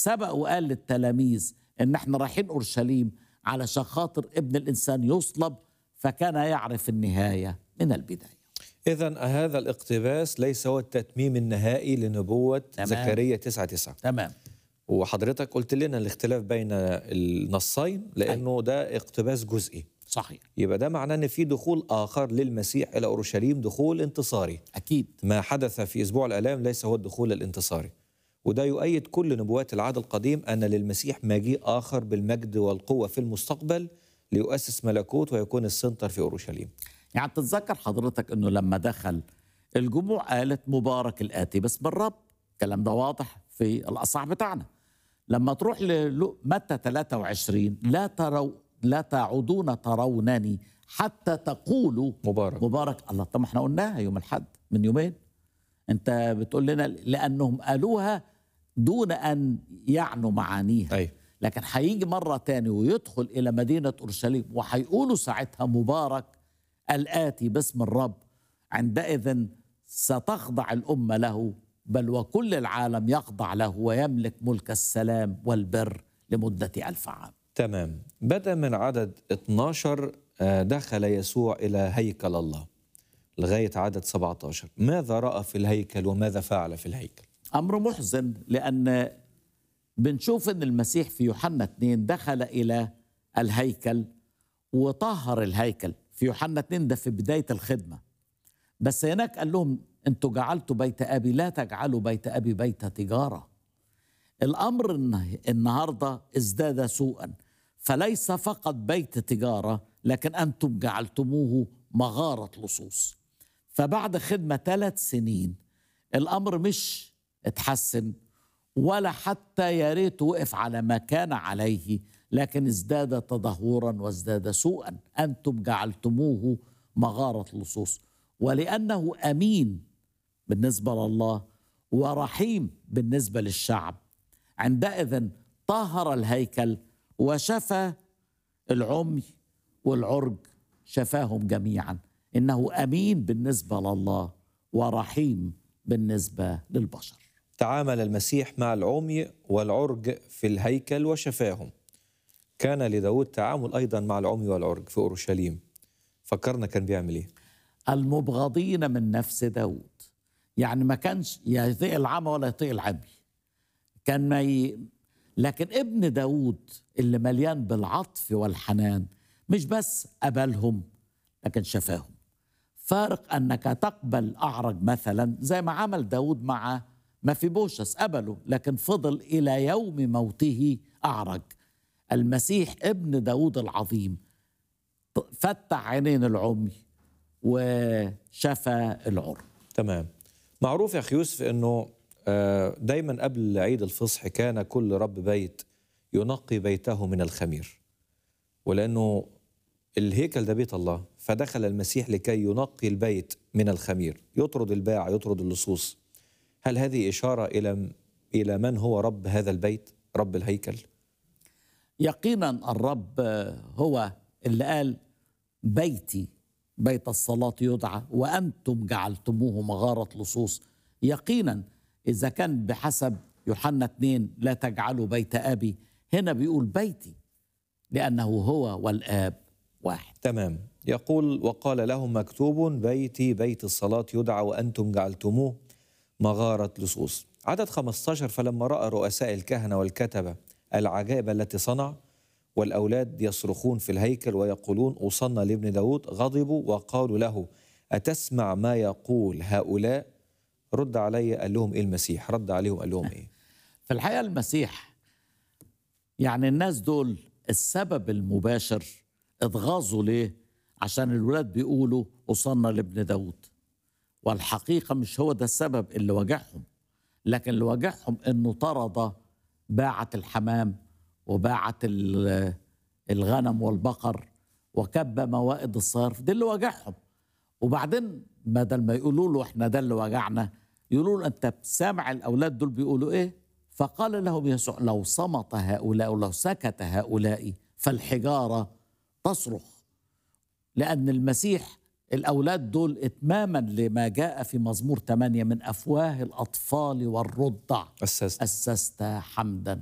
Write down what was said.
سبق وقال للتلاميذ ان احنا رايحين اورشليم علشان خاطر ابن الانسان يصلب فكان يعرف النهايه من البدايه إذا هذا الاقتباس ليس هو التتميم النهائي لنبوة تمام. زكريا 9 9 تمام وحضرتك قلت لنا الاختلاف بين النصين لأنه ده اقتباس جزئي صحيح يبقى ده معناه أن في دخول آخر للمسيح إلى أورشليم دخول انتصاري اكيد ما حدث في أسبوع الآلام ليس هو الدخول الانتصاري وده يؤيد كل نبوات العهد القديم أن للمسيح مجيء آخر بالمجد والقوة في المستقبل ليؤسس ملكوت ويكون السنتر في أورشليم يعني تتذكر حضرتك انه لما دخل الجموع قالت مبارك الاتي باسم الرب الكلام ده واضح في الاصح بتاعنا لما تروح لمتى 23 لا تروا لا تعودون ترونني حتى تقولوا مبارك مبارك الله طب ما احنا قلناها يوم الاحد من يومين انت بتقول لنا لانهم قالوها دون ان يعنوا معانيها أي لكن هيجي مرة تاني ويدخل إلى مدينة أورشليم وهيقولوا ساعتها مبارك الآتي باسم الرب عندئذ ستخضع الأمة له بل وكل العالم يخضع له ويملك ملك السلام والبر لمدة ألف عام تمام بدأ من عدد 12 آه، دخل يسوع إلى هيكل الله لغاية عدد 17 ماذا رأى في الهيكل وماذا فعل في الهيكل أمر محزن لأن بنشوف أن المسيح في يوحنا 2 دخل إلى الهيكل وطهر الهيكل في يوحنا 2 ده في بداية الخدمة بس هناك قال لهم أنتوا جعلتوا بيت أبي لا تجعلوا بيت أبي بيت تجارة الأمر النه- النهاردة ازداد سوءا فليس فقط بيت تجارة لكن أنتم جعلتموه مغارة لصوص فبعد خدمة ثلاث سنين الأمر مش اتحسن ولا حتى يا ريت وقف على ما كان عليه لكن ازداد تدهورا وازداد سوءا أنتم جعلتموه مغارة لصوص ولأنه أمين بالنسبة لله ورحيم بالنسبة للشعب عندئذ طهر الهيكل وشفى العمي والعرج شفاهم جميعا إنه أمين بالنسبة لله ورحيم بالنسبة للبشر تعامل المسيح مع العمي والعرج في الهيكل وشفاهم كان لداود تعامل أيضا مع العمي والعرج في أورشليم فكرنا كان بيعمل إيه المبغضين من نفس داود يعني ما كانش يطيع العمى ولا يطيع العمي كان ما ي... لكن ابن داود اللي مليان بالعطف والحنان مش بس قبلهم لكن شفاهم فارق انك تقبل اعرج مثلا زي ما عمل داود مع مفيبوشس قبله لكن فضل الى يوم موته اعرج المسيح ابن داود العظيم فتح عينين العمي وشفى العرج تمام معروف يا أخي يوسف أنه آه، دايما قبل عيد الفصح كان كل رب بيت ينقي بيته من الخمير ولأنه الهيكل ده بيت الله فدخل المسيح لكي ينقي البيت من الخمير يطرد الباع يطرد اللصوص هل هذه إشارة إلى إلى من هو رب هذا البيت رب الهيكل يقينا الرب هو اللي قال بيتي بيت الصلاة يدعى وأنتم جعلتموه مغارة لصوص يقينا إذا كان بحسب يوحنا 2 لا تجعلوا بيت أبي هنا بيقول بيتي لأنه هو والآب واحد تمام يقول وقال لهم مكتوب بيتي بيت الصلاة يدعى وأنتم جعلتموه مغارة لصوص عدد 15 فلما رأى رؤساء الكهنة والكتبة العجائب التي صنع والأولاد يصرخون في الهيكل ويقولون أوصلنا لابن داود غضبوا وقالوا له أتسمع ما يقول هؤلاء رد علي قال لهم إيه المسيح رد عليهم قال لهم إيه في الحقيقة المسيح يعني الناس دول السبب المباشر اتغاظوا ليه عشان الولاد بيقولوا وصلنا لابن داود والحقيقة مش هو ده السبب اللي وجعهم لكن اللي وجعهم انه طرد باعة الحمام وباعة ال- الغنم والبقر وكب موائد الصرف ده اللي وجعهم وبعدين بدل ما يقولوا له احنا ده اللي وجعنا يقولوا له انت سامع الاولاد دول بيقولوا ايه فقال لهم يسوع لو صمت هؤلاء ولو سكت هؤلاء فالحجاره تصرخ لأن المسيح الأولاد دول إتماما لما جاء في مزمور 8 من أفواه الأطفال والرضع أسست أسست حمدا